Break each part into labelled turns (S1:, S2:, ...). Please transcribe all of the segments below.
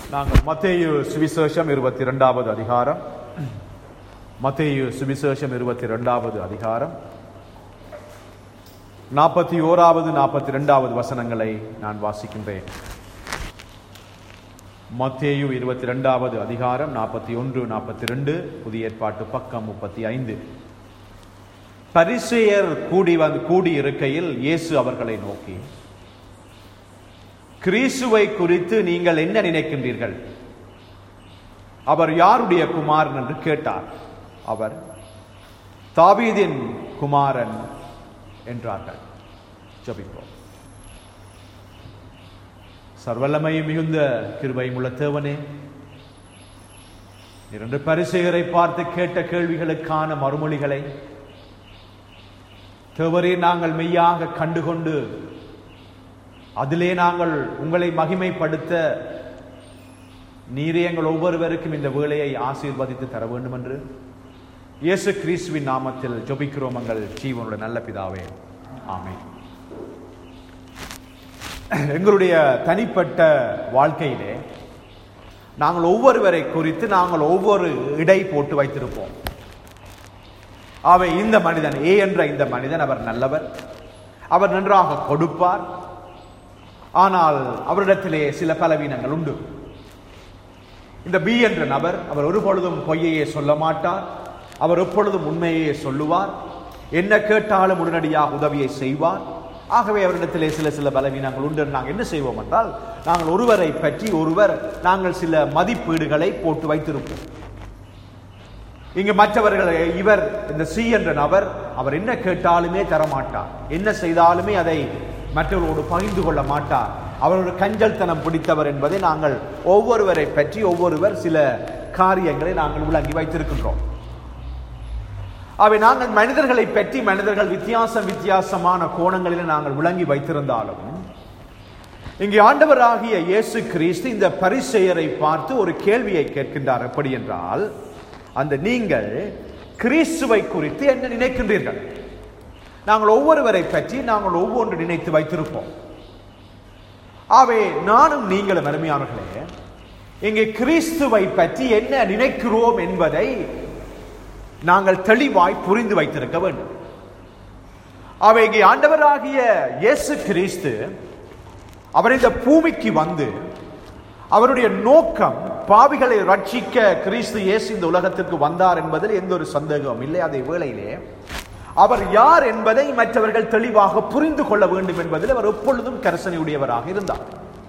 S1: நாங்கள் மத்தேயு சுவிசேஷம் இருபத்தி இரண்டாவது அதிகாரம் மத்தேயு சுவிசேஷம் இருபத்தி இரண்டாவது அதிகாரம் நாற்பத்தி ஓராவது நாற்பத்தி இரண்டாவது வசனங்களை நான் வாசிக்கின்றேன் மத்தேயு இருபத்தி இரண்டாவது அதிகாரம் நாற்பத்தி ஒன்று நாற்பத்தி ரெண்டு புதிய ஏற்பாட்டு பக்கம் முப்பத்தி ஐந்து பரிசேயர் கூடி வந்து கூடி இருக்கையில் இயேசு அவர்களை நோக்கி கிறிஸ்துவை குறித்து நீங்கள் என்ன நினைக்கின்றீர்கள் அவர் யாருடைய குமாரன் என்று கேட்டார் அவர் தாவீதின் குமாரன் என்றார்கள் ஜபிப்போம் சர்வல்லமை மிகுந்த கிருபையும் உள்ள தேவனே இரண்டு பரிசெயரை பார்த்து கேட்ட கேள்விகளுக்கான மறுமொழிகளை தேவரே நாங்கள் மெய்யாக கண்டுகொண்டு அதிலே நாங்கள் உங்களை மகிமைப்படுத்த நீரே எங்கள் ஒவ்வொருவருக்கும் இந்த வேலையை ஆசீர்வதித்து தர வேண்டும் என்று இயேசு கிறிஸ்துவின் நாமத்தில் ஜொபிக்கிறோம் எங்கள் ஜீவனுடைய நல்ல பிதாவே ஆமென் எங்களுடைய தனிப்பட்ட வாழ்க்கையிலே நாங்கள் ஒவ்வொருவரை குறித்து நாங்கள் ஒவ்வொரு இடை போட்டு வைத்திருப்போம் அவை இந்த மனிதன் ஏ என்ற இந்த மனிதன் அவர் நல்லவர் அவர் நன்றாக கொடுப்பார் ஆனால் அவரிடத்திலே சில பலவீனங்கள் உண்டு இந்த பி என்ற நபர் அவர் ஒரு பொழுதும் பொய்யையே சொல்ல மாட்டார் அவர் எப்பொழுதும் உண்மையே சொல்லுவார் என்ன கேட்டாலும் உடனடியாக உதவியை செய்வார் ஆகவே அவரிடத்திலே சில சில பலவீனங்கள் உண்டு நாங்கள் என்ன செய்வோம் என்றால் நாங்கள் ஒருவரை பற்றி ஒருவர் நாங்கள் சில மதிப்பீடுகளை போட்டு வைத்திருப்போம் இங்கு மற்றவர்கள் இவர் இந்த சி என்ற நபர் அவர் என்ன கேட்டாலுமே தரமாட்டார் என்ன செய்தாலுமே அதை மற்றவர்களோடு பகிர்ந்து கொள்ள மாட்டார் அவர் ஒரு கஞ்சல்தனம் பிடித்தவர் என்பதை நாங்கள் ஒவ்வொருவரை பற்றி ஒவ்வொருவர் சில காரியங்களை நாங்கள் விளங்கி வைத்திருக்கின்றோம் அவை நாங்கள் மனிதர்களை பற்றி மனிதர்கள் வித்தியாசம் வித்தியாசமான கோணங்களில் நாங்கள் விளங்கி வைத்திருந்தாலும் இங்கே ஆண்டவராகிய இயேசு கிறிஸ்து இந்த பரிசெயரை பார்த்து ஒரு கேள்வியை கேட்கின்றார் எப்படி என்றால் அந்த நீங்கள் கிறிஸ்துவை குறித்து என்ன நினைக்கின்றீர்கள் நாங்கள் ஒவ்வொருவரை பற்றி நாங்கள் ஒவ்வொன்று நினைத்து வைத்திருப்போம் ஆவே நானும் நீங்களும் அருமையானவர்களே இங்கே கிறிஸ்துவை பற்றி என்ன நினைக்கிறோம் என்பதை நாங்கள் தெளிவாய் புரிந்து வைத்திருக்க வேண்டும் அவை இங்கே ஆண்டவராகிய இயேசு கிறிஸ்து அவர் இந்த பூமிக்கு வந்து அவருடைய நோக்கம் பாவிகளை ரட்சிக்க கிறிஸ்து இயேசு இந்த உலகத்திற்கு வந்தார் என்பதில் எந்த ஒரு சந்தேகமும் இல்லை அதே வேளையிலே அவர் யார் என்பதை மற்றவர்கள் தெளிவாக புரிந்து கொள்ள வேண்டும் என்பதில் அவர் எப்பொழுதும் கரசனையுடையவராக இருந்தார்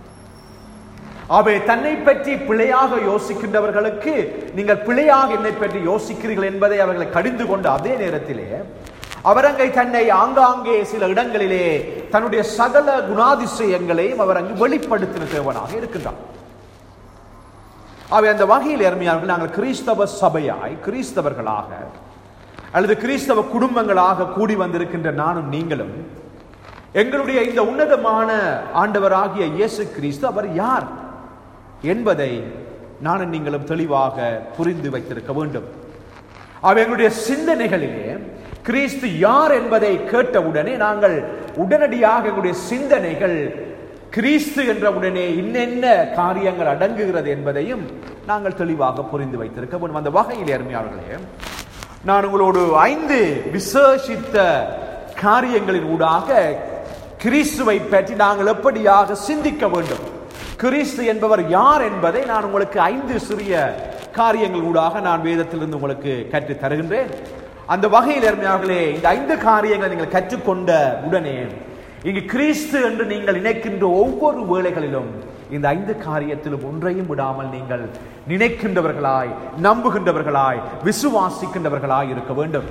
S1: அவை தன்னை பற்றி பிழையாக யோசிக்கின்றவர்களுக்கு நீங்கள் பிழையாக என்னை பற்றி யோசிக்கிறீர்கள் என்பதை அவர்களை கடிந்து கொண்ட அதே நேரத்திலே அவர் அங்கே தன்னை ஆங்காங்கே சில இடங்களிலே தன்னுடைய சகல குணாதிசயங்களையும் அவர் அங்கு வெளிப்படுத்தின தேவனாக இருக்கின்றார் அவை அந்த வகையில் அருமையானவர்கள் நாங்கள் கிறிஸ்தவ சபையாய் கிறிஸ்தவர்களாக அல்லது கிறிஸ்தவ குடும்பங்களாக கூடி வந்திருக்கின்ற நானும் நீங்களும் எங்களுடைய இந்த உன்னதமான ஆண்டவராகிய இயேசு கிறிஸ்து அவர் யார் என்பதை நானும் நீங்களும் தெளிவாக புரிந்து வைத்திருக்க வேண்டும் அவை எங்களுடைய சிந்தனைகளிலே கிறிஸ்து யார் என்பதை கேட்டவுடனே நாங்கள் உடனடியாக எங்களுடைய சிந்தனைகள் கிறிஸ்து என்ற உடனே இன்னென்ன காரியங்கள் அடங்குகிறது என்பதையும் நாங்கள் தெளிவாக புரிந்து வைத்திருக்க வேண்டும் அந்த வகையில் அருமையாளர்களே நான் உங்களோடு ஐந்து விசேஷித்த காரியங்களின் ஊடாக கிறிஸ்துவை பற்றி நாங்கள் எப்படியாக சிந்திக்க வேண்டும் கிறிஸ்து என்பவர் யார் என்பதை நான் உங்களுக்கு ஐந்து சிறிய காரியங்கள் ஊடாக நான் வேதத்திலிருந்து உங்களுக்கு கற்று தருகின்றேன் அந்த வகையில் அருமையார்களே இந்த ஐந்து காரியங்களை நீங்கள் கற்றுக்கொண்ட உடனே இங்கு கிறிஸ்து என்று நீங்கள் நினைக்கின்ற ஒவ்வொரு வேளைகளிலும் இந்த ஐந்து காரியத்திலும் ஒன்றையும் விடாமல் நீங்கள் நினைக்கின்றவர்களாய் நம்புகின்றவர்களாய் விசுவாசிக்கின்றவர்களாய் இருக்க வேண்டும்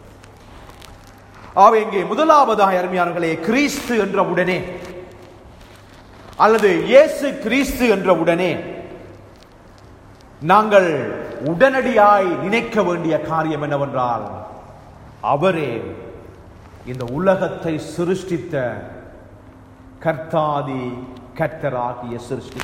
S1: ஆக இங்கே முதலாவதாக அருமையானர்களே கிறிஸ்து என்ற உடனே அல்லது இயேசு கிறிஸ்து என்ற உடனே நாங்கள் உடனடியாய் நினைக்க வேண்டிய காரியம் என்னவென்றால் அவரே இந்த உலகத்தை சிருஷ்டித்த கர்த்தாதி கர்த்தராகிய சிருஷ்டி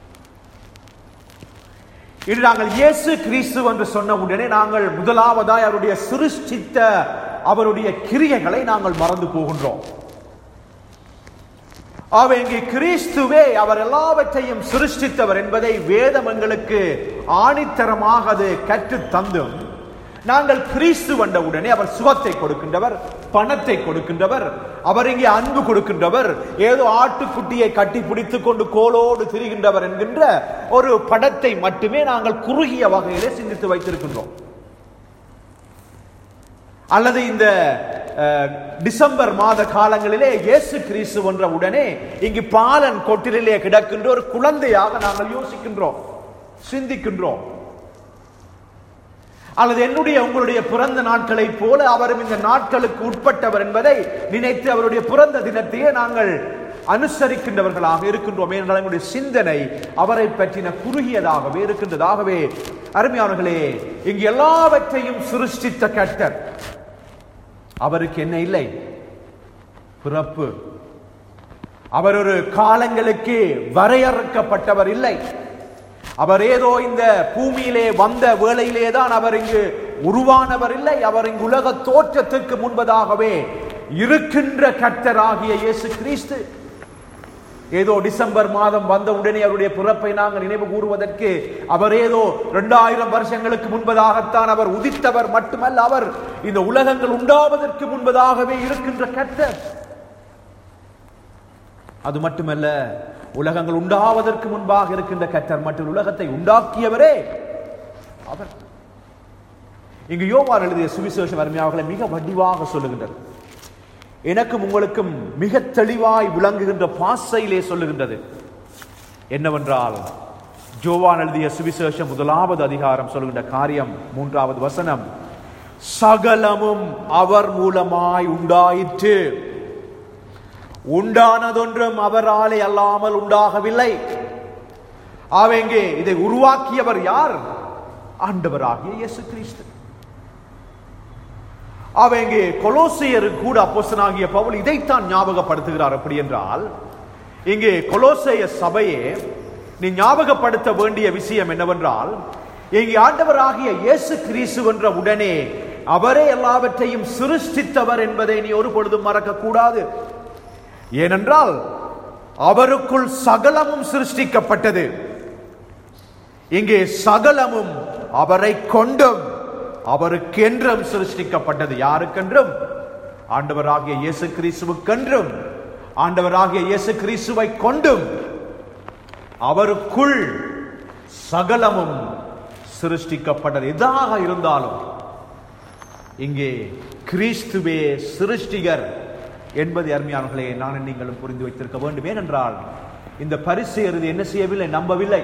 S1: இது நாங்கள் இயேசு கிறிஸ்து என்று சொன்ன உடனே நாங்கள் முதலாவதாய் அவருடைய சிருஷ்டித்த அவருடைய கிரியைகளை நாங்கள் மறந்து போகின்றோம் அவர் இங்கே கிறிஸ்துவே அவர் எல்லாவற்றையும் சிருஷ்டித்தவர் என்பதை வேதம் எங்களுக்கு ஆணித்தரமாக அது கற்று தந்தும் நாங்கள் கிறிஸ்து வந்த உடனே அவர் சுகத்தை கொடுக்கின்றவர் பணத்தை கொடுக்கின்றவர் அவர் இங்கே அன்பு கொடுக்கின்றவர் ஏதோ ஆட்டுக்குட்டியை கட்டி பிடித்துக் கொண்டு கோலோடு திரிகின்றவர் என்கின்ற ஒரு படத்தை மட்டுமே நாங்கள் குறுகிய வகையிலே சிந்தித்து வைத்திருக்கின்றோம் அல்லது இந்த அஹ், டிசம்பர் மாத காலங்களிலே இயேசு கிறிஸ்து என்ற உடனே இங்கு பாலன் கொட்டிலே கிடக்கின்ற ஒரு குழந்தையாக நாங்கள் யோசிக்கின்றோம் சிந்திக்கின்றோம் அல்லது என்னுடைய உங்களுடைய பிறந்த நாட்களைப் போல அவரும் இந்த நாட்களுக்கு உட்பட்டவர் என்பதை நினைத்து அவருடைய பிறந்த தினத்தையே நாங்கள் அனுசரிக்கின்றவர்களாக இருக்கின்றோம் ஏனென்றால் எங்களுடைய சிந்தனை அவரை பற்றின குறுகியதாகவே இருக்கின்றதாகவே அருமையானவர்களே இங்கு எல்லாவற்றையும் சிருஷ்டித்த கர்த்தர் அவருக்கு என்ன இல்லை பிறப்பு அவர் ஒரு காலங்களுக்கு வரையறுக்கப்பட்டவர் இல்லை அவர் ஏதோ இந்த பூமியிலே வந்த வேளையிலே தான் அவர் இங்கு உருவானவர் இல்லை அவர் இங்கு உலக தோற்றத்துக்கு முன்பதாகவே இருக்கின்ற கர்த்தராகிய இயேசு கிறிஸ்து ஏதோ டிசம்பர் மாதம் வந்த உடனே அவருடைய பிறப்பை நாங்கள் நினைவு கூறுவதற்கு அவர் ஏதோ இரண்டாயிரம் வருஷங்களுக்கு முன்பதாகத்தான் அவர் உதித்தவர் மட்டுமல்ல அவர் இந்த உலகங்கள் உண்டாவதற்கு முன்பதாகவே இருக்கின்ற கர்த்தர் அது மட்டுமல்ல உலகங்கள் உண்டாவதற்கு முன்பாக இருக்கின்ற கர்த்தர் மற்றும் உலகத்தை உண்டாக்கியவரே அவர் இங்கு யோவான் எழுதிய சுவிசேஷம் அருமையாவர்களை மிக வடிவாக சொல்லுகின்றது எனக்கும் உங்களுக்கும் மிக தெளிவாய் விளங்குகின்ற பாசையிலே சொல்லுகின்றது என்னவென்றால் ஜோவான் எழுதிய சுவிசேஷம் முதலாவது அதிகாரம் சொல்லுகின்ற காரியம் மூன்றாவது வசனம் சகலமும் அவர் மூலமாய் உண்டாயிற்று உண்டானதொன்றும் அவராலே அல்லாமல் உண்டாகவில்லை அவங்கே இதை உருவாக்கியவர் யார் ஆண்டவராகிய இயேசு கிறிஸ்து அவங்க கொலோசியரு கூட அப்போஸ்தலனாகிய பவுல் இதைத்தான் ஞாபகப்படுத்துகிறார் அப்படி என்றால் இங்கே கொலோசைய சபையே நீ ஞாபகப்படுத்த வேண்டிய விஷயம் என்னவென்றால் இங்கே ஆண்டவராகிய இயேசு கிறிஸ்து என்ற உடனே அவரே எல்லாவற்றையும் சிருஷ்டித்தவர் என்பதை நீ ஒரு பொழுதும் மறக்க கூடாது ஏனென்றால் அவருக்குள் சகலமும் சிருஷ்டிக்கப்பட்டது இங்கே சகலமும் அவரை கொண்டும் அவருக்கென்றும் சிருஷ்டிக்கப்பட்டது யாருக்கென்றும் ஆண்டவராகிய இயேசு கிறிஸ்துவுக்கென்றும் ஆண்டவராகிய இயேசு கிறிஸ்துவை கொண்டும் அவருக்குள் சகலமும் சிருஷ்டிக்கப்பட்டது எதாக இருந்தாலும் இங்கே கிறிஸ்துவே சிருஷ்டிகர் என்பது அருமையானவர்களே நான் நீங்களும் புரிந்து வைத்திருக்க வேண்டும் ஏனென்றால் இந்த பரிசெயர் இது என்ன செய்யவில்லை நம்பவில்லை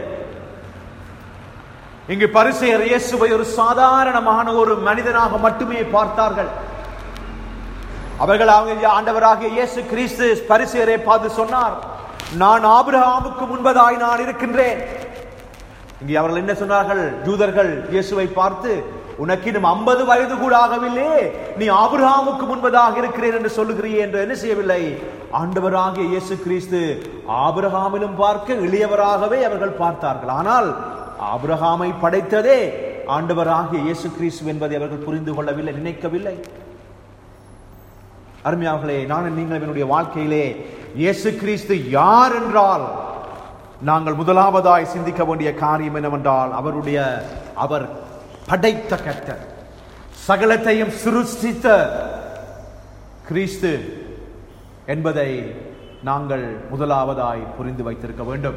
S1: இங்கு பரிசெயர் இயேசுவை ஒரு சாதாரணமான ஒரு மனிதனாக மட்டுமே பார்த்தார்கள் அவர்கள் அவங்க ஆண்டவராகிய இயேசு கிறிஸ்து பரிசெயரை பார்த்து சொன்னார் நான் ஆபிரகாமுக்கு முன்பதாய் நான் இருக்கின்றேன் இங்கே அவர்கள் என்ன சொன்னார்கள் ஜூதர்கள் இயேசுவை பார்த்து உனக்கு இன்னும் ஐம்பது வயது கூட ஆகவில்லை நீ ஆபிரகாமுக்கு முன்பதாக இருக்கிறேன் என்று சொல்லுகிறீ என்று என்ன செய்யவில்லை ஆண்டவராகிய இயேசு கிறிஸ்து ஆபிரகாமிலும் பார்க்க இளையவராகவே அவர்கள் பார்த்தார்கள் ஆனால் ஆபிரகாமை படைத்ததே ஆண்டவராகிய இயேசு கிறிஸ்து என்பதை அவர்கள் புரிந்து கொள்ளவில்லை நினைக்கவில்லை அருமையார்களே நான் நீங்கள் என்னுடைய வாழ்க்கையிலே இயேசு கிறிஸ்து யார் என்றால் நாங்கள் முதலாவதாய் சிந்திக்க வேண்டிய காரியம் என்னவென்றால் அவருடைய அவர் படைத்த கர்த்தர் சகலத்தையும் சிருஷ்டித்த கிறிஸ்து என்பதை நாங்கள் முதலாவதாய் புரிந்து வைத்திருக்க வேண்டும்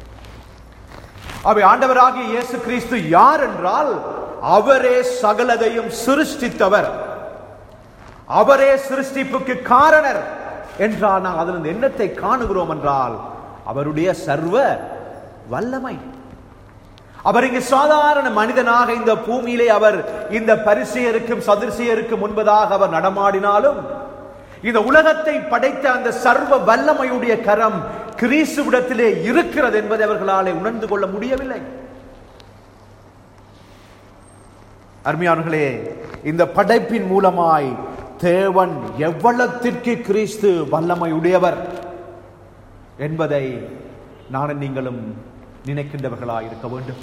S1: அவை ஆண்டவராகிய இயேசு கிறிஸ்து யார் என்றால் அவரே சகலதையும் சிருஷ்டித்தவர் அவரே சிருஷ்டிப்புக்கு காரணர் என்றால் நாம் அதிலிருந்து என்னத்தை காணுகிறோம் என்றால் அவருடைய சர்வ வல்லமை அவர் இங்கு சாதாரண மனிதனாக இந்த பூமியிலே அவர் இந்த பரிசெயருக்கும் சதுர்சியருக்கும் முன்பதாக அவர் நடமாடினாலும் இந்த உலகத்தை படைத்த அந்த சர்வ வல்லமையுடைய கரம் கிறிஸ்துவிடத்திலே இருக்கிறது என்பதை அவர்களாலே உணர்ந்து கொள்ள முடியவில்லை அருமையானர்களே இந்த படைப்பின் மூலமாய் தேவன் எவ்வளத்திற்கு கிறிஸ்து வல்லமை உடையவர் என்பதை நானும் நீங்களும் நினைக்கின்றவர்களாய் இருக்க வேண்டும்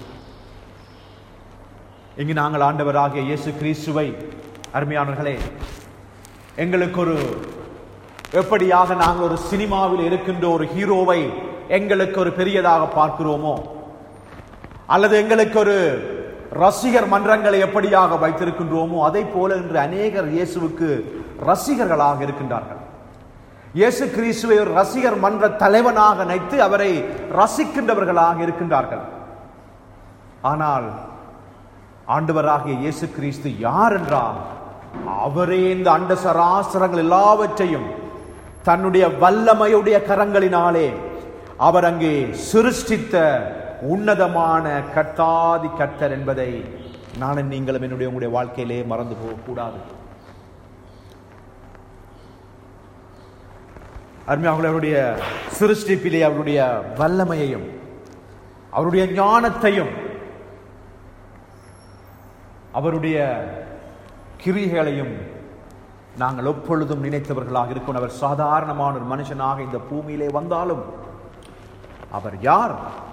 S1: இங்கு நாங்கள் ஆண்டவராகிய இயேசு கிறிஸ்துவை அருமையானவர்களே எங்களுக்கு ஒரு எப்படியாக நாங்கள் ஒரு சினிமாவில் இருக்கின்ற ஒரு ஹீரோவை எங்களுக்கு ஒரு பெரியதாக பார்க்கிறோமோ அல்லது எங்களுக்கு ஒரு ரசிகர் மன்றங்களை எப்படியாக வைத்திருக்கின்றோமோ அதை போல இன்று அநேகர் இயேசுவுக்கு ரசிகர்களாக இருக்கின்றார்கள் இயேசு கிறிஸ்துவை ஒரு ரசிகர் மன்ற தலைவனாக நினைத்து அவரை ரசிக்கின்றவர்களாக இருக்கின்றார்கள் ஆனால் ஆண்டவராகிய இயேசு கிறிஸ்து யார் என்றால் அவரே இந்த அண்ட சராசரங்கள் எல்லாவற்றையும் தன்னுடைய வல்லமையுடைய கரங்களினாலே அவர் அங்கே சிருஷ்டித்த உன்னதமான கட்டாதி கட்டர் என்பதை நானும் நீங்களும் என்னுடைய உங்களுடைய வாழ்க்கையிலே மறந்து போகக்கூடாது அருமையாக அவருடைய சிருஷ்டிப்பிலே அவருடைய வல்லமையையும் அவருடைய ஞானத்தையும் அவருடைய கிரிகளையும் நாங்கள் எப்பொழுதும் நினைத்தவர்களாக இருக்கணும் அவர் சாதாரணமான ஒரு மனுஷனாக இந்த பூமியிலே வந்தாலும் அவர் யார்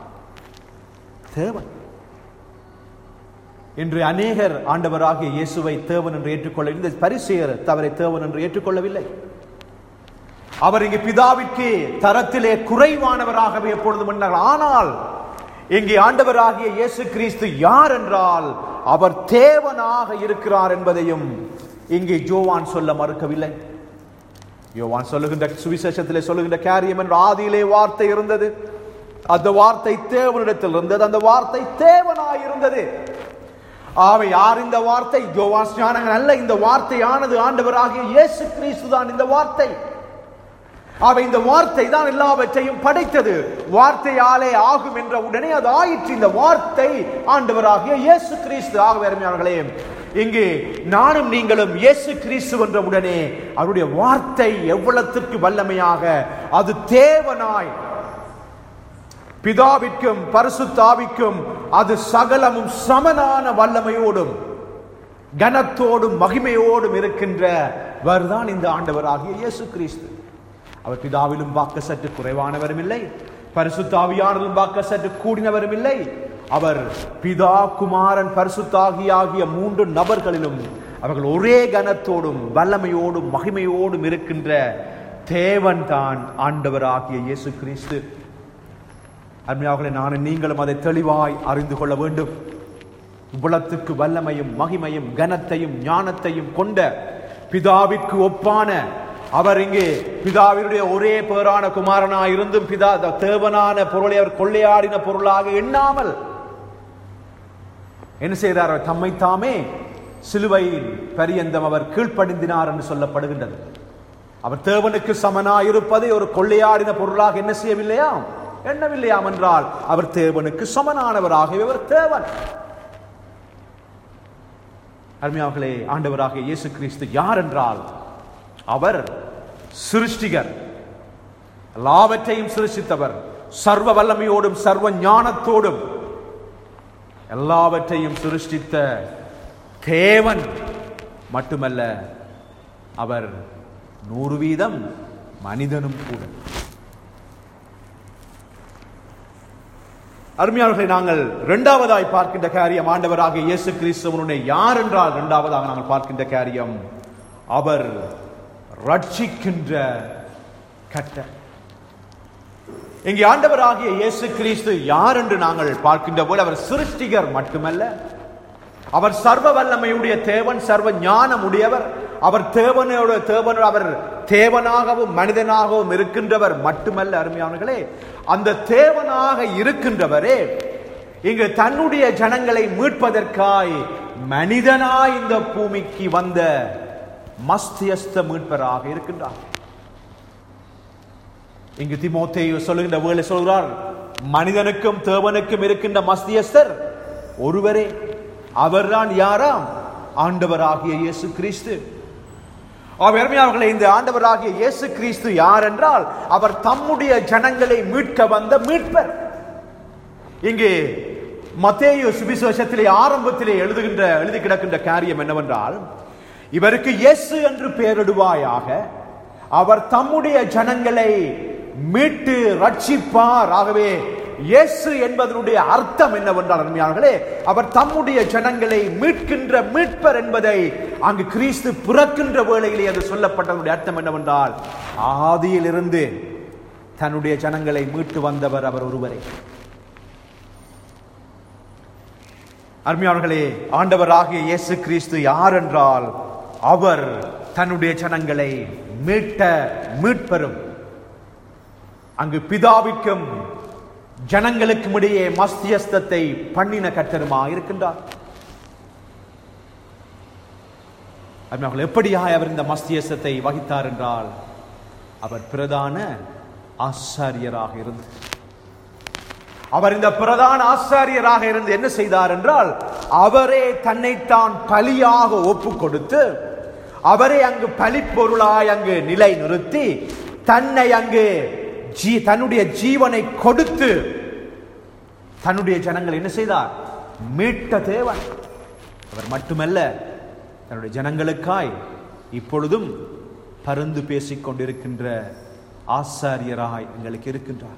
S1: தேவன் இன்று அநேகர் ஆண்டவராகிய இயேசுவை தேவன் என்று ஏற்றுக்கொள்ள இந்த பரிசெயர் அவரை தேவன் என்று ஏற்றுக்கொள்ளவில்லை அவர் இங்கு பிதாவிற்கு தரத்திலே குறைவானவராகவே எப்பொழுதும் எண்ணார்கள் ஆனால் இங்கே ஆண்டவராகிய இயேசு கிறிஸ்து யார் என்றால் அவர் தேவனாக இருக்கிறார் என்பதையும் இங்கே ஜோவான் சொல்ல மறுக்கவில்லை யோவான் சொல்லுகின்ற சுவிசேஷத்திலே சொல்லுகின்ற காரியம் என்ற ஆதியிலே வார்த்தை இருந்தது அந்த வார்த்தை தேவனிடத்தில் இருந்தது அந்த வார்த்தை தேவனாய் இருந்தது ஆவை யார் இந்த வார்த்தை யோவான் ஸ்நானங்கள் அல்ல இந்த வார்த்தையானது ஆண்டவராகிய இயேசு கிறிஸ்து தான் இந்த வார்த்தை அவை இந்த வார்த்தை தான் எல்லாவற்றையும் படைத்தது வார்த்தையாலே ஆகும் என்ற உடனே அது ஆயிற்று இந்த வார்த்தை ஆண்டவராகிய இயேசு கிறிஸ்து ஆகவே அருமையானவர்களே இங்கு நானும் நீங்களும் இயேசு கிறிஸ்து என்ற உடனே அவருடைய வார்த்தை எவ்வளத்திற்கு வல்லமையாக அது தேவனாய் பிதாவிற்கும் பரிசுத்தாவிக்கும் அது சகலமும் சமனான வல்லமையோடும் கனத்தோடும் மகிமையோடும் இருக்கின்றவர் தான் இந்த ஆண்டவராகிய இயேசு கிறிஸ்து அவர் பிதாவிலும் பார்க்க சற்று குறைவானவரும் இல்லை பரிசுத்தாவியானதும் பார்க்க சற்று கூடினவரும் இல்லை அவர் பிதா குமாரன் பரிசுத்தாகி ஆகிய மூன்று நபர்களிலும் அவர்கள் ஒரே கனத்தோடும் வல்லமையோடும் மகிமையோடும் இருக்கின்ற தேவன் தான் ஆண்டவராகிய இயேசு கிறிஸ்து அருமையாகவே நானும் நீங்களும் அதை தெளிவாய் அறிந்து கொள்ள வேண்டும் இவ்வளத்துக்கு வல்லமையும் மகிமையும் கனத்தையும் ஞானத்தையும் கொண்ட பிதாவிற்கு ஒப்பான அவர் இங்கே பிதாவினுடைய ஒரே பேரான குமாரனாய் இருந்தும் பிதா தேவனான பொருளை அவர் கொள்ளையாடின பொருளாக எண்ணாமல் என்ன செய்தார் அவர் தம்மை தாமே சிலுவையில் பரியந்தம் அவர் கீழ்ப்படிந்தினார் என்று சொல்லப்படுகின்றது அவர் தேவனுக்கு சமனாய் இருப்பதை ஒரு கொள்ளையாடின பொருளாக என்ன செய்யவில்லையா எண்ணவில்லையாம் என்றால் அவர் தேவனுக்கு சமனானவராகவே அவர் தேவன் அருமையார்களே ஆண்டவராக இயேசு கிறிஸ்து யார் என்றால் அவர் சிருஷ்டிகர் எல்லாவற்றையும் சிருஷ்டித்தவர் சர்வ வல்லமையோடும் சர்வ ஞானத்தோடும் எல்லாவற்றையும் சிருஷ்டித்த தேவன் மட்டுமல்ல அவர் நூறு வீதம் மனிதனும் கூட அருமையாளர்களை நாங்கள் இரண்டாவதாய் பார்க்கின்ற காரியம் ஆண்டவராக இயேசு கிறிஸ்துவனுடைய யார் என்றால் இரண்டாவதாக நாங்கள் பார்க்கின்ற காரியம் அவர் ரட்சிக்கின்ற கட்டர் இங்கே ஆண்டவராகிய இயேசு கிறிஸ்து யார் என்று நாங்கள் பார்க்கின்ற போது அவர் சிருஷ்டிகர் மட்டுமல்ல அவர் சர்வ வல்லமையுடைய தேவன் சர்வ ஞானம் உடையவர் அவர் தேவனோட தேவன் அவர் தேவனாகவும் மனிதனாகவும் இருக்கின்றவர் மட்டுமல்ல அருமையானவர்களே அந்த தேவனாக இருக்கின்றவரே இங்கு தன்னுடைய ஜனங்களை மீட்பதற்காய் மனிதனாய் இந்த பூமிக்கு வந்த மஸ்தியஸ்த மீட்பராக இருக்கின்றார் இங்கு திமோத்தேயு சொல்லுகின்ற வேலை சொல்கிறார் மனிதனுக்கும் தேவனுக்கும் இருக்கின்ற மஸ்தியஸ்தர் ஒருவரே அவர்தான் யாராம் ஆண்டவராகிய இயேசு கிறிஸ்து அவர்களை இந்த ஆண்டவராகிய இயேசு கிறிஸ்து யார் என்றால் அவர் தம்முடைய ஜனங்களை மீட்க வந்த மீட்பர் இங்கே மத்தேயு சுவிசேஷத்திலே ஆரம்பத்திலே எழுதுகின்ற எழுதி கிடக்கின்ற காரியம் என்னவென்றால் இவருக்கு இயேசு என்று பெயரிடுவாயாக அவர் தம்முடைய ஜனங்களை மீட்டு ரட்சிப்பார் ஆகவே இயேசு என்பதனுடைய அர்த்தம் என்னவென்றால் அருமையாளர்களே அவர் தம்முடைய ஜனங்களை மீட்கின்ற மீட்பர் என்பதை அங்கு கிறிஸ்து பிறக்கின்ற வேளையிலே அது சொல்லப்பட்டதனுடைய அர்த்தம் என்னவென்றால் ஆதியிலிருந்து தன்னுடைய ஜனங்களை மீட்டு வந்தவர் அவர் ஒருவரே அருமையானவர்களே ஆண்டவராகிய இயேசு கிறிஸ்து யார் என்றால் அவர் தன்னுடைய ஜனங்களை மீட்ட மீட்பெறும் அங்கு பிதாவிற்கும் ஜனங்களுக்கும் இடையே மஸ்தியஸ்தத்தை பண்ணின கட்டருமா இருக்கின்றார் அருமையானவர்களே, எப்படியாய் அவர் இந்த மஸ்தியஸ்தத்தை வகித்தார் என்றால் அவர் பிரதான ஆசாரியராக இருந்து அவர் இந்த பிரதான ஆசாரியராக இருந்து என்ன செய்தார் என்றால் அவரே தன்னைத்தான் பலியாக ஒப்பு கொடுத்து அவரே அங்கு பலிப்பொருளாய் அங்கு நிலை நிறுத்தி தன்னை அங்கு ஜீ தன்னுடைய ஜீவனை கொடுத்து தன்னுடைய ஜனங்கள் என்ன செய்தார் மீட்ட தேவன் அவர் மட்டுமல்ல தன்னுடைய ஜனங்களுக்காய் இப்பொழுதும் பருந்து பேசிக் கொண்டிருக்கின்ற ஆசாரியராய் எங்களுக்கு இருக்கின்றார்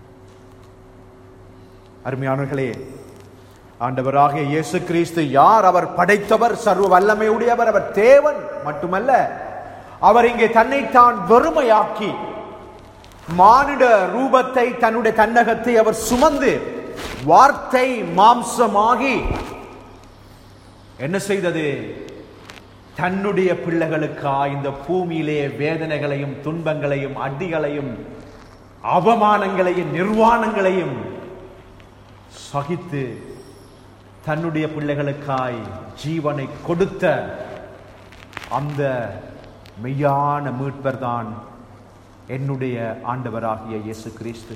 S1: அருமையானவர்களே ஆண்டவராகிய இயேசு கிறிஸ்து யார் அவர் படைத்தவர் சர்வ வல்லமையுடையவர் அவர் தேவன் மட்டுமல்ல அவர் இங்கே தன்னைத்தான் வெறுமையாக்கி மானிட ரூபத்தை தன்னுடைய தன்னகத்தை அவர் சுமந்து வார்த்தை மாம்சமாகி என்ன செய்தது தன்னுடைய பிள்ளைகளுக்கா இந்த பூமியிலே வேதனைகளையும் துன்பங்களையும் அடிகளையும் அவமானங்களையும் நிர்வாணங்களையும் சகித்து தன்னுடைய பிள்ளைகளுக்காய் ஜீவனை கொடுத்த அந்த மெய்யான மீட்பர் தான் என்னுடைய ஆண்டவராகிய இயேசு கிறிஸ்து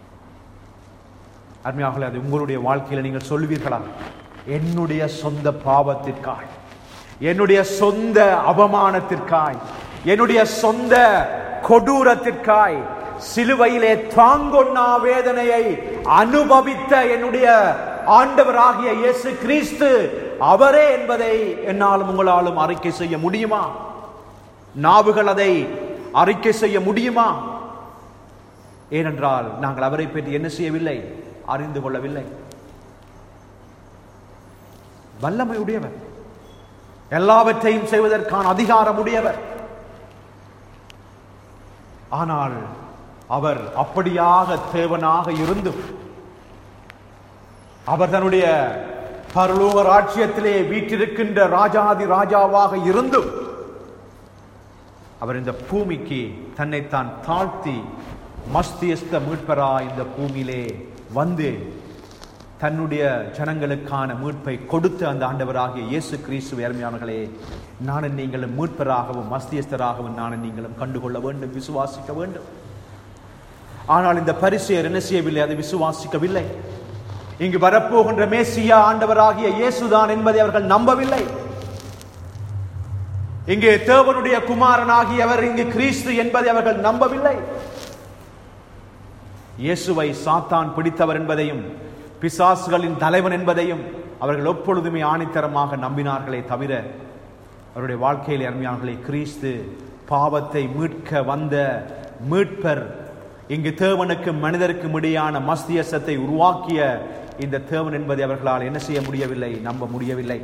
S1: அருமையாக அது உங்களுடைய வாழ்க்கையில நீங்கள் சொல்வீர்களா என்னுடைய சொந்த பாவத்திற்காய் என்னுடைய சொந்த அவமானத்திற்காய் என்னுடைய சொந்த கொடூரத்திற்காய் சிலுவையிலே தாங்கொண்ணா வேதனையை அனுபவித்த என்னுடைய ஆண்டவராகிய இயேசு கிறிஸ்து அவரே என்பதை என்னாலும் உங்களாலும் அறிக்கை செய்ய முடியுமா நாவுகள் அதை அறிக்கை செய்ய முடியுமா ஏனென்றால் நாங்கள் அவரை பற்றி என்ன செய்யவில்லை அறிந்து கொள்ளவில்லை வல்லமை உடையவர் எல்லாவற்றையும் செய்வதற்கான அதிகாரம் உடையவர் ஆனால் அவர் அப்படியாக தேவனாக இருந்தும் அவர் தன்னுடைய பரலோக ராஜ்யத்திலே வீற்றிருக்கின்ற ராஜாதி ராஜாவாக இருந்தும் அவர் இந்த பூமிக்கு தன்னைத்தான் தாழ்த்தி மஸ்தியஸ்த மீட்பரா இந்த பூமியிலே வந்து தன்னுடைய ஜனங்களுக்கான மீட்பை கொடுத்த அந்த ஆண்டவராகிய இயேசு கிறிஸ்து அருமையானவர்களே நானும் நீங்களும் மீட்பராகவும் மஸ்தியஸ்தராகவும் நானும் நீங்களும் கண்டுகொள்ள வேண்டும் விசுவாசிக்க வேண்டும் ஆனால் இந்த பரிசெயர் என்ன செய்யவில்லை அதை விசுவாசிக்கவில்லை இங்கு வரப்போகின்ற மேசியா ஆண்டவராகிய இயேசுதான் என்பதை அவர்கள் நம்பவில்லை இங்கே தேவனுடைய குமாரனாகியவர் இங்கு கிறிஸ்து என்பதை அவர்கள் நம்பவில்லை இயேசுவை சாத்தான் பிடித்தவர் என்பதையும் பிசாசுகளின் தலைவன் என்பதையும் அவர்கள் எப்பொழுதுமே ஆணித்தரமாக நம்பினார்களே தவிர அவருடைய வாழ்க்கையில் அருமையானர்களே கிறிஸ்து பாவத்தை மீட்க வந்த மீட்பர் இங்கு தேவனுக்கும் மனிதருக்கும் இடையான மஸ்தியசத்தை உருவாக்கிய இந்த தேவன் என்பதை அவர்களால் என்ன செய்ய முடியவில்லை நம்ப முடியவில்லை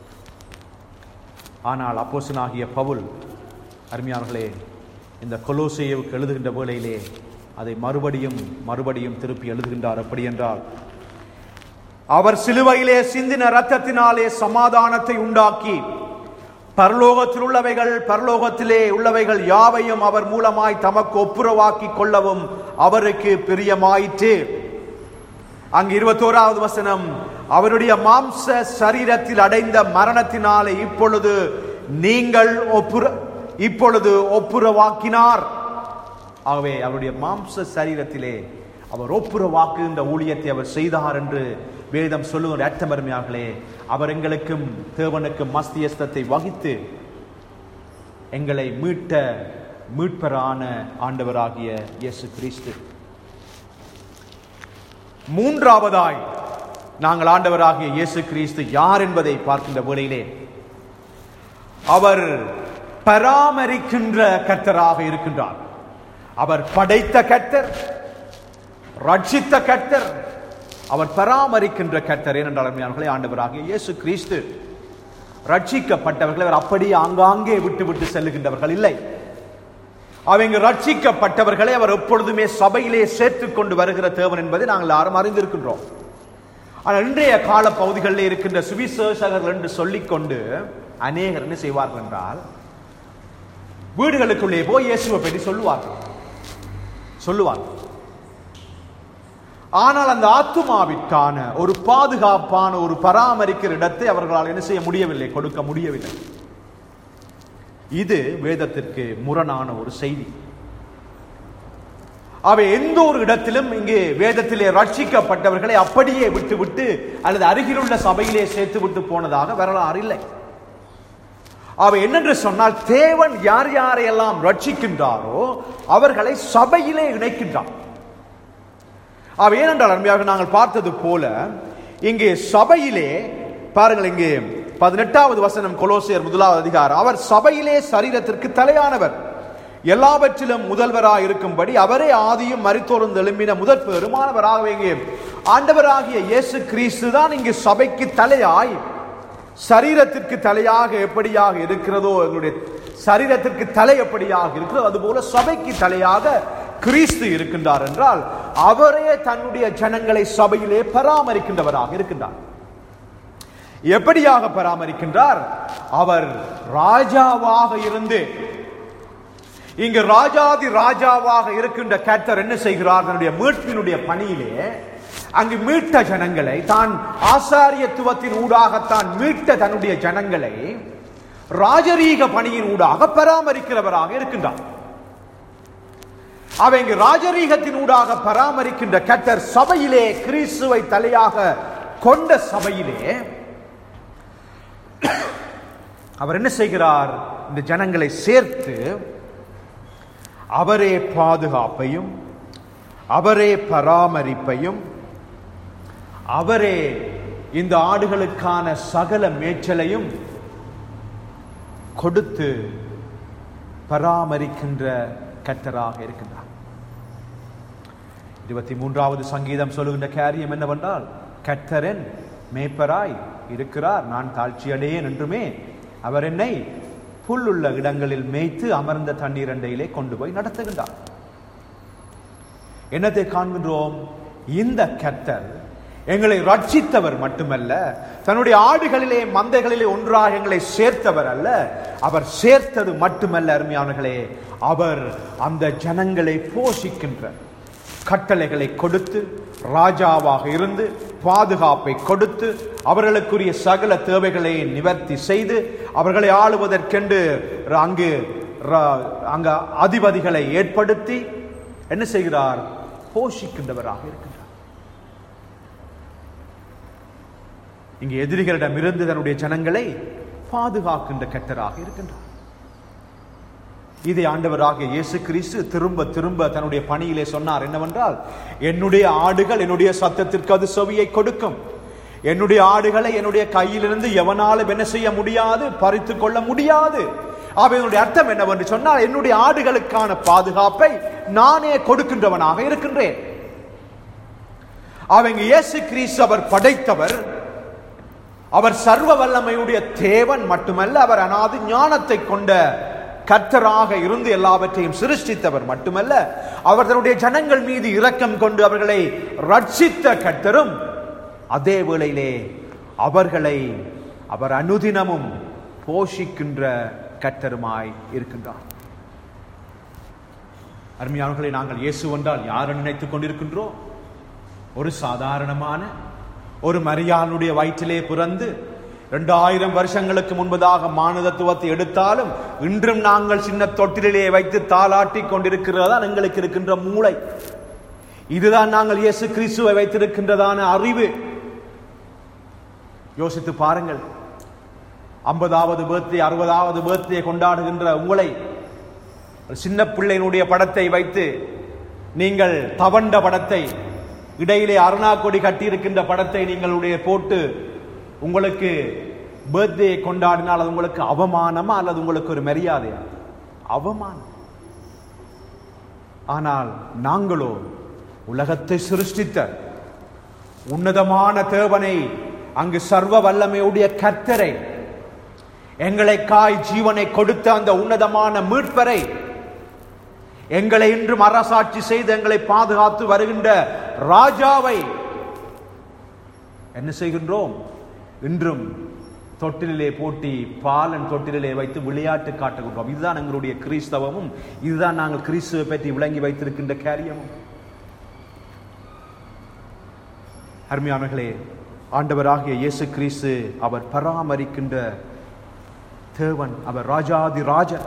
S1: ஆனால் அப்போசனாகிய பவுல் அருமையானர்களே இந்த கொலோசேயுக்கு எழுதுகின்ற வேளையிலே அதை மறுபடியும் மறுபடியும் திருப்பி எழுதுகின்றார் அப்படி என்றால் அவர் சிலுவையிலே சிந்தின ரத்தத்தினாலே சமாதானத்தை உண்டாக்கி பரலோகத்தில் உள்ளவைகள் பரலோகத்திலே உள்ளவைகள் யாவையும் அவர் மூலமாய் தமக்கு ஒப்புரவாக்கி கொள்ளவும் அவருக்கு பிரியமாயிற்று அங்கு இருபத்தோராவது வசனம் அவருடைய மாம்ச சரீரத்தில் அடைந்த மரணத்தினாலே இப்பொழுது நீங்கள் ஒப்புர இப்பொழுது ஒப்புரவாக்கினார் ஆகவே அவருடைய மாம்ச சரீரத்திலே அவர் ஒப்புரவாக்குகின்ற ஊழியத்தை அவர் செய்தார் என்று வேதம் சொல்லுகிற அர்த்தமருமையார்களே அவர் எங்களுக்கும் தேவனுக்கும் மஸ்தியஸ்தத்தை வகித்து எங்களை மீட்ட மீட்பரான ஆண்டவராகிய இயேசு கிறிஸ்து மூன்றாவதாய் நாங்கள் ஆண்டவராகிய இயேசு கிறிஸ்து யார் என்பதை பார்க்கின்ற வேளையிலே அவர் பராமரிக்கின்ற கர்த்தராக இருக்கின்றார் அவர் படைத்த கர்த்தர் ரட்சித்த கர்த்தர் அவர் பராமரிக்கின்ற கர்த்தர் ஏனென்றால் அருமையானவர்களே ஆண்டவராகிய இயேசு கிறிஸ்து ரட்சிக்கப்பட்டவர்கள் அவர் அப்படியே ஆங்காங்கே விட்டு விட்டு செல்லுகின்றவர்கள் இல்லை அவங்க ரட்சிக்கப்பட்டவர்களை அவர் எப்பொழுதுமே சபையிலே சேர்த்துக் கொண்டு வருகிற தேவன் என்பதை நாங்கள் யாரும் அறிந்திருக்கின்றோம் ஆனால் இன்றைய கால பகுதிகளில் இருக்கின்ற சுவிசேஷகர்கள் என்று சொல்லிக்கொண்டு அநேகர் என்ன செய்வார்கள் என்றால் வீடுகளுக்குள்ளே போய் இயேசுவை பற்றி சொல்லுவார்கள் சொல்லுவார்கள் ஆனால் அந்த ஆத்துமாவிற்கான ஒரு பாதுகாப்பான ஒரு பராமரிக்கிற இடத்தை அவர்களால் என்ன செய்ய முடியவில்லை கொடுக்க முடியவில்லை இது வேதத்திற்கு முரணான ஒரு செய்தி அவை எந்த ஒரு இடத்திலும் இங்கே வேதத்திலே ரட்சிக்கப்பட்டவர்களை அப்படியே விட்டுவிட்டு அல்லது அருகிலுள்ள சபையிலே சேர்த்து விட்டு போனதாக வரலாறு இல்லை அவை என்னென்று சொன்னால் தேவன் யார் யாரையெல்லாம் ரட்சிக்கின்றாரோ அவர்களை சபையிலே இணைக்கின்றார் அவை ஏனென்றால் அருமையாக நாங்கள் பார்த்தது போல இங்கே சபையிலே பாருங்கள் இங்கே பதினெட்டாவது வசனம் கொலோசியர் முதலாவது அதிகாரம் அவர் சபையிலே சரீரத்திற்கு தலையானவர் எல்லாவற்றிலும் முதல்வராக இருக்கும்படி அவரே ஆதியும் மரித்தோர்ந்து எழும்பின முதற் பெருமானவராகவே இங்கே ஆண்டவராகிய இயேசு கிறிஸ்து தான் இங்கு சபைக்கு தலையாய் சரீரத்திற்கு தலையாக எப்படியாக இருக்கிறதோ எங்களுடைய சரீரத்திற்கு தலை எப்படியாக இருக்கிறதோ அதுபோல சபைக்கு தலையாக கிறிஸ்து இருக்கின்றார் என்றால் அவரே தன்னுடைய ஜனங்களை சபையிலே பராமரிக்கின்றவராக இருக்கின்றார் எப்படியாக பராமரிக்கின்றார் அவர் ராஜாவாக இருந்து இங்கு ராஜாதி ராஜாவாக இருக்கின்ற கர்த்தர் என்ன செய்கிறார் தன்னுடைய மீட்பினுடைய பணியிலே அங்கு மீட்ட ஜனங்களை தான் ஆசாரியத்துவத்தின் ஊடாக தான் மீட்ட தன்னுடைய ஜனங்களை ராஜரீக பணியின் ஊடாக பராமரிக்கிறவராக இருக்கின்றார் அவ இங்கு ராஜரீகத்தின் ஊடாக பராமரிக்கின்ற கர்த்தர் சபையிலே கிறிஸ்துவை தலையாக கொண்ட சபையிலே அவர் என்ன செய்கிறார் இந்த ஜனங்களை சேர்த்து அவரே பாதுகாப்பையும் அவரே பராமரிப்பையும் அவரே இந்த ஆடுகளுக்கான சகல மேய்ச்சலையும் கொடுத்து பராமரிக்கின்ற கர்த்தராக இருக்கின்றார் இருபத்தி மூன்றாவது சங்கீதம் சொல்லுகின்ற காரியம் என்னவென்றால் கர்த்தரன் மேய்ப்பராய் இருக்கிறார் நான் தாழ்ச்சியடையேன் என்றுமே அவர் என்னை புல்லுள்ள இடங்களில் மேய்த்து அமர்ந்த தண்ணீர் அண்டையிலே கொண்டு போய் நடத்துகின்றார் என்னத்தை காண்கின்றோம் இந்த கர்த்தர் எங்களை ரட்சித்தவர் மட்டுமல்ல தன்னுடைய ஆடுகளிலே மந்தைகளிலே ஒன்றாக எங்களை சேர்த்தவர் அல்ல அவர் சேர்த்தது மட்டுமல்ல அருமையானர்களே அவர் அந்த ஜனங்களை போஷிக்கின்ற கட்டளைகளை கொடுத்து ராஜாவாக இருந்து பாதுகாப்பை கொடுத்து அவர்களுக்குரிய சகல தேவைகளை நிவர்த்தி செய்து அவர்களை ஆளுவதற்கென்று அங்கு ர- அங்க அதிபதிகளை ஏற்படுத்தி என்ன செய்கிறார் போஷிக்கின்றவராக இருக்கின்றார் இங்கே எதிரிகளிடம் இருந்து தன்னுடைய ஜனங்களை பாதுகாக்கின்ற கர்த்தராக இருக்கின்றார் இதை ஆண்டவராகிய இயேசு கிறிஸ்து திரும்ப திரும்ப தன்னுடைய பணியிலே சொன்னார் என்னவென்றால் என்னுடைய ஆடுகள் என்னுடைய சத்தத்திற்கு அது செவியை கொடுக்கும் என்னுடைய ஆடுகளை என்னுடைய கையிலிருந்து எவனாலும் என்ன செய்ய முடியாது பறித்து கொள்ள முடியாது அவையினுடைய அர்த்தம் என்னவென்று சொன்னால் என்னுடைய ஆடுகளுக்கான பாதுகாப்பை நானே கொடுக்கின்றவனாக இருக்கின்றேன் அவங்க இயேசு கிறிஸ்து அவர் படைத்தவர் அவர் சர்வ வல்லமையுடைய தேவன் மட்டுமல்ல அவர் அனாது ஞானத்தை கொண்ட கர்த்தராக இருந்து எல்லாவற்றையும் சிருஷ்டித்தவர் மட்டுமல்ல அவர் தன்னுடைய ஜனங்கள் மீது இரக்கம் கொண்டு அவர்களை ரட்சித்த கர்த்தரும் அதே வேளையிலே அவர்களை அவர் அனுதினமும் போஷிக்கின்ற கர்த்தருமாய் இருக்கின்றார் அருமையானவர்களை நாங்கள் இயேசு என்றால் யாரை நினைத்துக் கொண்டிருக்கின்றோம் ஒரு சாதாரணமான ஒரு மரியாளுடைய வயிற்றிலே பிறந்து இரண்டாயிரம் வருஷங்களுக்கு முன்பதாக மானதத்துவத்தை எடுத்தாலும் இன்றும் நாங்கள் சின்ன தொட்டிலே வைத்து தாளாட்டி கொண்டிருக்கிறதா எங்களுக்கு இருக்கின்ற மூளை இதுதான் நாங்கள் இயேசு கிறிஸ்துவை வைத்திருக்கின்றதான அறிவு யோசித்து பாருங்கள் ஐம்பதாவது பேர்த்டே அறுபதாவது பேர்த்டே கொண்டாடுகின்ற உங்களை ஒரு சின்ன பிள்ளையினுடைய படத்தை வைத்து நீங்கள் தவண்ட படத்தை இடையிலே அருணா கொடி கட்டியிருக்கின்ற படத்தை நீங்களுடைய போட்டு உங்களுக்கு பர்த்டே கொண்டாடினால் அது உங்களுக்கு அவமானமா அல்லது உங்களுக்கு ஒரு மரியாதையா அவமானம் ஆனால் நாங்களோ உலகத்தை சிருஷ்டித்த உன்னதமான தேவனை அங்கு சர்வ வல்லமையுடைய கர்த்தரை எங்களை காய் ஜீவனை கொடுத்த அந்த உன்னதமான மீட்பரை எங்களை இன்றும் அரசாட்சி செய்து எங்களை பாதுகாத்து வருகின்ற ராஜாவை என்ன செய்கின்றோம் இன்றும் தொட்டிலே போட்டி பாலன் தொட்டிலே வைத்து விளையாட்டு காட்டுகின்றோம் இதுதான் எங்களுடைய கிறிஸ்தவமும் இதுதான் நாங்கள் கிறிஸ்துவை பற்றி விளங்கி வைத்திருக்கின்ற காரியமும் அருமையானர்களே ஆண்டவராகிய இயேசு கிறிஸ்து அவர் பராமரிக்கின்ற தேவன் அவர் ராஜாதி ராஜன்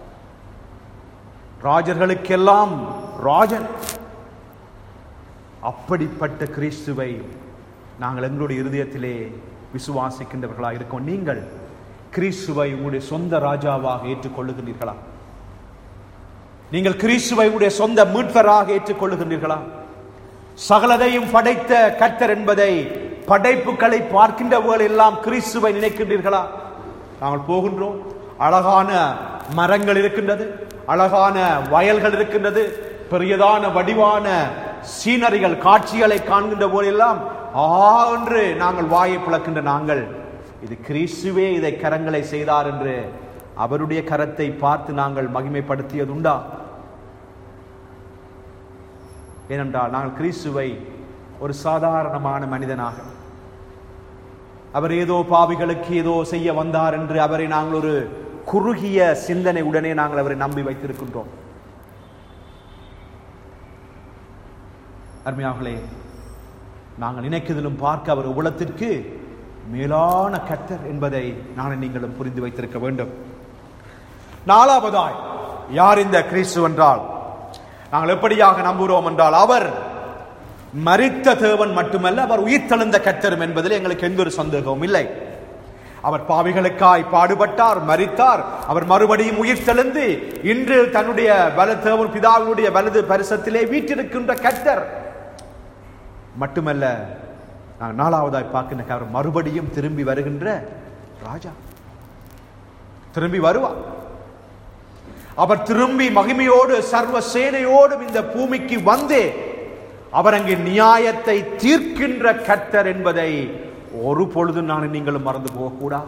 S1: ராஜர்களுக்கெல்லாம் ராஜன் அப்படிப்பட்ட கிறிஸ்துவை நாங்கள் எங்களுடைய இருதயத்திலே விசுவாசிக்கின்றவர்களாக இருக்கோம் நீங்கள் கிறிஸ்துவை உங்களுடைய சொந்த ராஜாவாக ஏற்றுக்கொள்ளுகின்றீர்களா நீங்கள் கிறிஸ்துவை உங்களுடைய சொந்த மீட்பராக ஏற்றுக்கொள்ளுகின்றீர்களா சகலதையும் படைத்த கர்த்தர் என்பதை படைப்புகளை பார்க்கின்றவர்கள் எல்லாம் கிறிஸ்துவை நினைக்கின்றீர்களா நாங்கள் போகின்றோம் அழகான மரங்கள் இருக்கின்றது அழகான வயல்கள் இருக்கின்றது பெரியதான வடிவான சீனரிகள் காட்சிகளை காண்கின்ற போதெல்லாம் ஆ என்று நாங்கள் வாயை பிளக்கின்ற நாங்கள் இது கிறிஸ்துவே இதை கரங்களை செய்தார் என்று அவருடைய கரத்தை பார்த்து நாங்கள் மகிமைப்படுத்தியதுண்டா ஏனென்றால் நாங்கள் கிறிஸ்துவை ஒரு சாதாரணமான மனிதனாக அவர் ஏதோ பாவிகளுக்கு ஏதோ செய்ய வந்தார் என்று அவரை நாங்கள் ஒரு குறுகிய சிந்தனை உடனே நாங்கள் அவரை நம்பி வைத்திருக்கின்றோம் அருமையார்களே நாங்கள் நினைக்கிறதிலும் பார்க்க அவர் உலகத்திற்கு மேலான கர்த்தர் என்பதை நான் நீங்களும் புரிந்து வைத்திருக்க வேண்டும் நாலாவதாய் யார் இந்த கிறிஸ்து என்றால் நாங்கள் எப்படியாக நம்புகிறோம் என்றால் அவர் மரித்த தேவன் மட்டுமல்ல அவர் உயிர்த்தெழுந்த கர்த்தரும் என்பதில் எங்களுக்கு எந்த ஒரு சந்தேகமும் இல்லை அவர் பாவிகளுக்காய் பாடுபட்டார் மரித்தார் அவர் மறுபடியும் உயிர்த்தெழுந்து இன்று தன்னுடைய வல தேவன் பிதாவினுடைய வலது பரிசத்திலே வீட்டிருக்கின்ற கர்த்தர் மட்டுமல்ல நான் நாலாவதாய் பார்க்கின்ற அவர் மறுபடியும் திரும்பி வருகின்ற ராஜா திரும்பி வருவார் அவர் திரும்பி மகிமையோடு சர்வ சேனையோடும் இந்த பூமிக்கு வந்து அவர் அங்கே நியாயத்தை தீர்க்கின்ற கர்த்தர் என்பதை ஒரு பொழுதும் நான் நீங்களும் மறந்து போகக்கூடாது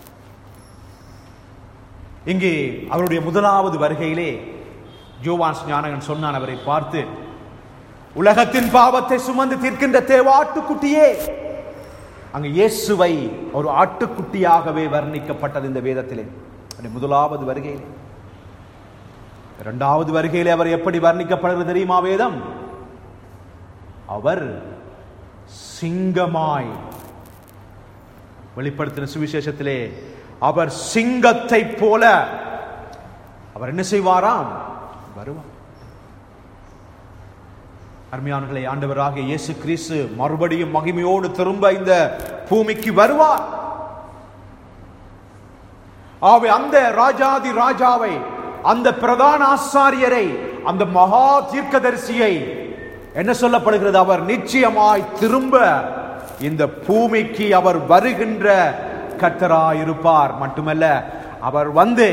S1: இங்கே அவருடைய முதலாவது வருகையிலே ஜோவான் ஞானகன் சொன்னான் அவரை பார்த்து உலகத்தின் பாவத்தை சுமந்து தீர்க்கின்ற தேவாட்டுக்குட்டியே அங்கு இயேசுவை ஒரு ஆட்டுக்குட்டியாகவே வர்ணிக்கப்பட்டது இந்த வேதத்திலே அவருடைய முதலாவது வருகையிலே இரண்டாவது வருகையிலே அவர் எப்படி வர்ணிக்கப்படுகிறது தெரியுமா வேதம் அவர் சிங்கமாய் வெளிப்படுத்தின சுவிசேஷத்திலே அவர் சிங்கத்தை போல அவர் என்ன செய்வாராம் வருவார் அருமையானர்களே ஆண்டவராகிய இயேசு கிறிஸ்து மறுபடியும் மகிமையோடு திரும்ப இந்த பூமிக்கு வருவார் ஆவே அந்த ராஜாதி ராஜாவை அந்த பிரதான ஆசாரியரை அந்த மகா தீர்க்கதரிசியை என்ன சொல்லப்படுகிறது அவர் நிச்சயமாய் திரும்ப இந்த பூமிக்கு அவர் வருகின்ற கர்த்தராயிருப்பார் மட்டுமல்ல அவர் வந்து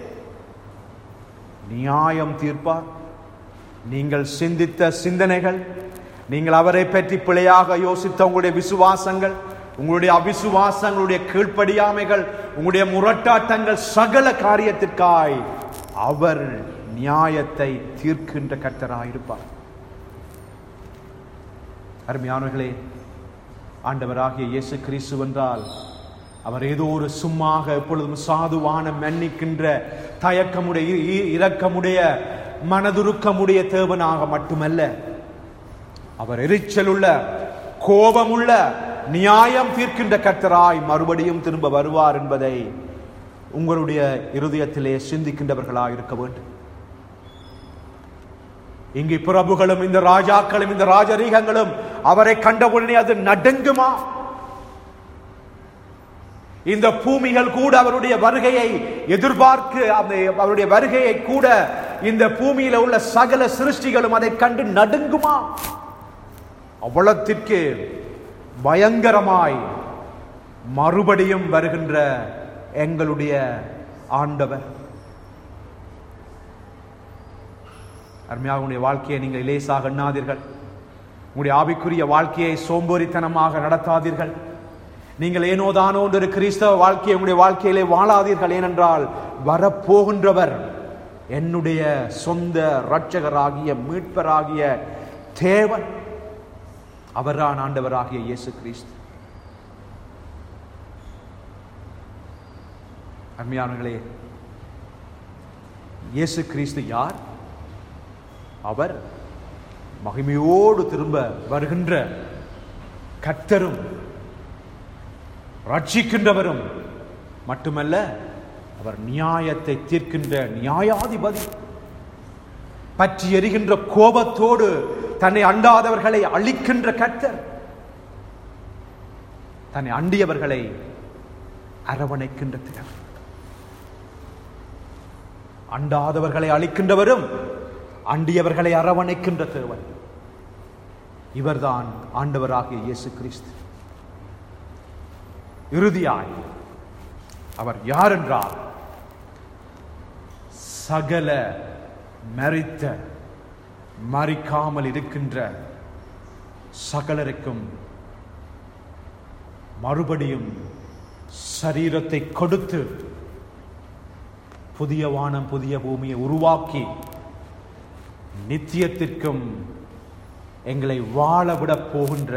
S1: நியாயம் தீர்ப்பார் நீங்கள் சிந்தித்த சிந்தனைகள் நீங்கள் அவரை பற்றி பிழையாக யோசித்த உங்களுடைய விசுவாசங்கள் உங்களுடைய அவிசுவாசங்களுடைய கீழ்ப்படியாமைகள் உங்களுடைய முரட்டாட்டங்கள் சகல காரியத்திற்காய் அவர் நியாயத்தை தீர்க்கின்ற கர்த்தராயிருப்பார் அருமையானவர்களே ஆண்டவராகிய இயேசு கிறிஸ்து என்றால் அவர் ஏதோ ஒரு சும்மாக எப்பொழுதும் சாதுவான மன்னிக்கின்ற தயக்கமுடைய இ- இ- இரக்கமுடைய மனதுருக்கமுடைய தேவனாக மட்டுமல்ல அவர் எரிச்சலுள்ள கோபமுள்ள நியாயம் தீர்க்கின்ற கர்த்தராய் மறுபடியும் திரும்ப வருவார் என்பதை உங்களுடைய இருதயத்திலே சிந்திக்கின்றவர்களாய் இருக்க வேண்டும் இங்கு பிரபுகளும் இந்த ராஜாக்களும் இந்த ராஜரீகங்களும் அவரை கண்டவுடனே அது நடுங்குமா இந்த பூமிகள் கூட அவருடைய வருகையை எதிர்பார்க்கு அந்த அவருடைய வருகையை கூட இந்த பூமியில உள்ள சகல சிருஷ்டிகளும் அதை கண்டு நடுங்குமா அவ்வளத்திற்கு பயங்கரமாய் மறுபடியும் வருகின்ற எங்களுடைய ஆண்டவர் அருமையாக உங்களுடைய வாழ்க்கையை நீங்கள் லேசாக எண்ணாதீர்கள் உங்களுடைய ஆவிக்குரிய வாழ்க்கையை சோம்பேறித்தனமாக நடத்தாதீர்கள் நீங்கள் ஏனோ தானோ ஒரு கிறிஸ்தவ வாழ்க்கையை உங்களுடைய வாழ்க்கையிலே வாழாதீர்கள் ஏனென்றால் வரப்போகின்றவர் என்னுடைய சொந்த இரட்சகராகிய மீட்பராகிய தேவன் அவர்தான் ஆண்டவராகிய இயேசு கிறிஸ்து அருமையானவர்களே இயேசு கிறிஸ்து யார் அவர் மகிமையோடு திரும்ப வருகின்ற கர்த்தரும் ரட்சிக்கின்றவரும் மட்டுமல்ல அவர் நியாயத்தை தீர்க்கின்ற நியாயாதிபதி பற்றி எரிகின்ற கோபத்தோடு தன்னை அண்டாதவர்களை அழிக்கின்ற கர்த்தர் தன்னை அண்டியவர்களை அரவணைக்கின்ற திறன் அண்டாதவர்களை அழிக்கின்றவரும் அண்டியவர்களை அரவணைக்கின்ற தேவன் இவர்தான் ஆண்டவராகிய இயேசு கிறிஸ்து இறுதியாய் அவர் யார் என்றால் சகல மரித்த மறிக்காமல் இருக்கின்ற சகலருக்கும் மறுபடியும் சரீரத்தை கொடுத்து புதிய வானம் புதிய பூமியை உருவாக்கி நித்தியத்திற்கும் எங்களை வாழவிட போகின்ற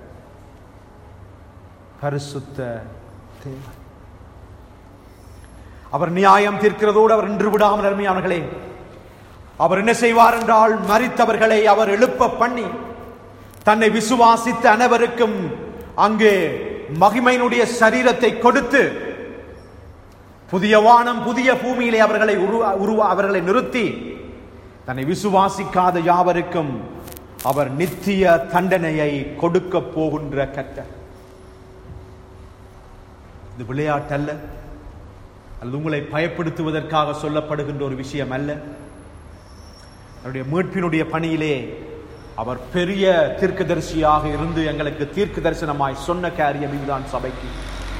S1: பரிசுத்த தேவன் அவர் நியாயம் தீர்க்கிறதோடு அவர் நின்று விடாமல் அருமையானர்களே அவர் என்ன செய்வார் என்றால் மரித்தவர்களை அவர் எழுப்ப பண்ணி தன்னை விசுவாசித்த அனைவருக்கும் அங்கே மகிமையினுடைய சரீரத்தை கொடுத்து புதிய வானம் புதிய பூமியிலே அவர்களை உருவா உருவா அவர்களை நிறுத்தி தன்னை விசுவாசிக்காத யாவருக்கும் அவர் நித்திய தண்டனையை கொடுக்க போகின்ற கர்த்தர் இது விளையாட்டல்ல அல்லது உங்களை பயப்படுத்துவதற்காக சொல்லப்படுகின்ற ஒரு விஷயம் அல்ல அவருடைய மீட்பினுடைய பணியிலே அவர் பெரிய தீர்க்கதரிசியாக இருந்து எங்களுக்கு தீர்க்க தரிசனமாய் சொன்ன காரியம் இதுதான் சபைக்கு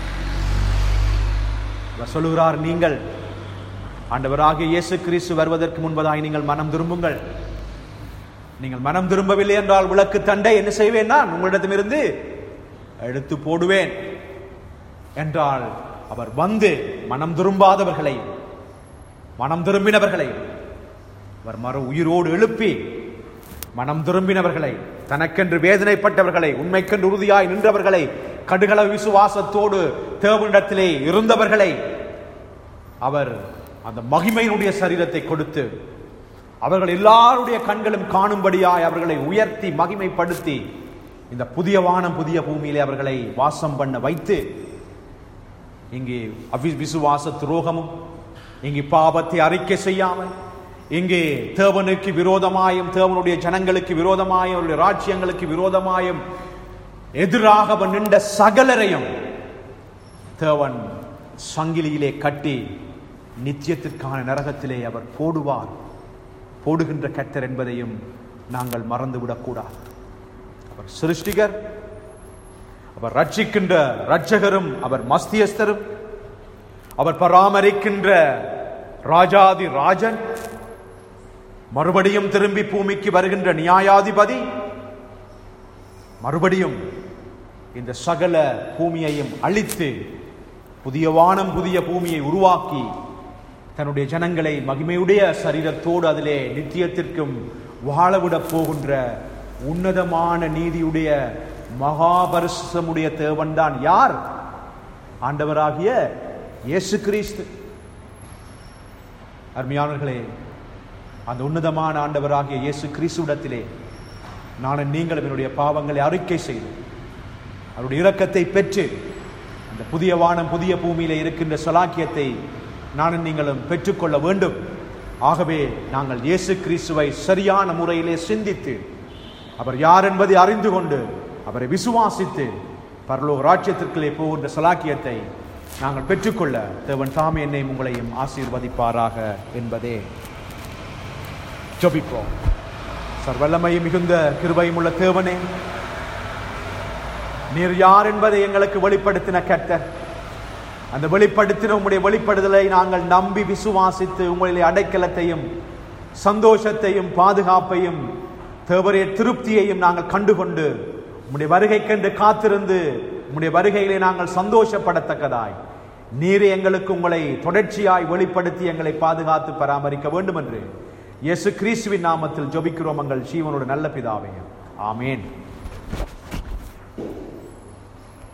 S1: அவர் சொல்லுகிறார் நீங்கள் ஆண்டவராகிய இயேசு கிறிஸ்து வருவதற்கு முன்பதாய் நீங்கள் மனம் திரும்புங்கள் நீங்கள் மனம் திரும்பவில்லை என்றால் விளக்கு தண்டை என்ன செய்வேன் நான் உங்களிடத்திலிருந்து எடுத்து போடுவேன் என்றால் அவர் வந்து மனம் திரும்பாதவர்களை மனம் திரும்பினவர்களை அவர் மறு உயிரோடு எழுப்பி மனம் திரும்பினவர்களை தனக்கென்று வேதனைப்பட்டவர்களை உண்மைக்கென்று உறுதியாய் நின்றவர்களை கடுகள விசுவாசத்தோடு தேவனிடத்திலே இருந்தவர்களை அவர் அந்த மகிமையினுடைய சரீரத்தை கொடுத்து அவர்கள் எல்லாருடைய கண்களும் காணும்படியாய் அவர்களை உயர்த்தி மகிமைப்படுத்தி இந்த புதிய வானம் புதிய பூமியிலே அவர்களை வாசம் பண்ண வைத்து இங்கே அவி விசுவாச துரோகமும் இங்கே பாவத்தை அறிக்கை செய்யாமல் இங்கே தேவனுக்கு விரோதமாயும் தேவனுடைய ஜனங்களுக்கு விரோதமாயும் அவருடைய ராஜ்யங்களுக்கு விரோதமாயும் எதிராக அவன் நின்ற சகலரையும் தேவன் சங்கிலியிலே கட்டி நித்தியத்திற்கான நரகத்திலே அவர் போடுவார் போடுகின்ற கர்த்தர் என்பதையும் நாங்கள் மறந்துவிடக்கூடாது அவர் சிருஷ்டிகர் அவர் ரட்சிக்கின்ற ரட்சகரும் அவர் மஸ்தியஸ்தரும் அவர் பராமரிக்கின்ற ராஜாதி ராஜன் மறுபடியும் திரும்பி பூமிக்கு வருகின்ற நியாயாதிபதி மறுபடியும் இந்த சகல பூமியையும் அழித்து புதிய வானம் புதிய பூமியை உருவாக்கி தன்னுடைய ஜனங்களை மகிமையுடைய சரீரத்தோடு அதிலே நித்தியத்திற்கும் வாழவிடப் போகின்ற உன்னதமான நீதியுடைய மகாபரிசமுடைய தேவன்தான் யார் ஆண்டவராகிய இயேசு கிறிஸ்து அருமையானவர்களே அந்த உன்னதமான ஆண்டவராகிய இயேசு கிறிஸ்துவிடத்திலே நான் நீங்களும் என்னுடைய பாவங்களை அறிக்கை செய்து அவருடைய இரக்கத்தை பெற்று அந்த புதிய வானம் புதிய பூமியிலே இருக்கின்ற சலாக்கியத்தை நானும் நீங்களும் பெற்றுக்கொள்ள வேண்டும் ஆகவே நாங்கள் இயேசு கிறிஸ்துவை சரியான முறையிலே சிந்தித்து அவர் யார் என்பதை அறிந்து கொண்டு அவரை விசுவாசித்து பரலோக ராஜ்யத்திற்குள்ளே போகின்ற சலாக்கியத்தை நாங்கள் பெற்றுக்கொள்ள தேவன் தாமே என்னையும் உங்களையும் ஆசீர்வதிப்பாராக என்பதே ஜபிப்போம் சர்வல்லமை மிகுந்த கிருபையும் உள்ள தேவனே நீர் யார் என்பதை எங்களுக்கு வெளிப்படுத்தின கர்த்தர் அந்த வெளிப்படுத்தின உம்முடைய வெளிப்படுதலை நாங்கள் நம்பி விசுவாசித்து உங்களிலே அடைக்கலத்தையும் சந்தோஷத்தையும் பாதுகாப்பையும் தேவரிய திருப்தியையும் நாங்கள் கண்டுகொண்டு உம்முடைய வருகைக்கென்று காத்திருந்து உம்முடைய வருகையிலே நாங்கள் சந்தோஷப்படத்தக்கதாய் நீர் எங்களுக்கு உங்களை தொடர்ச்சியாய் வெளிப்படுத்தி எங்களை பாதுகாத்து பராமரிக்க வேண்டும் என்று இயேசு கிறிஸ்துவின் நாமத்தில் ஜெபிக்கிறோம் எங்கள் ஜீவனோட நல்ல பிதாவே ஆமேன்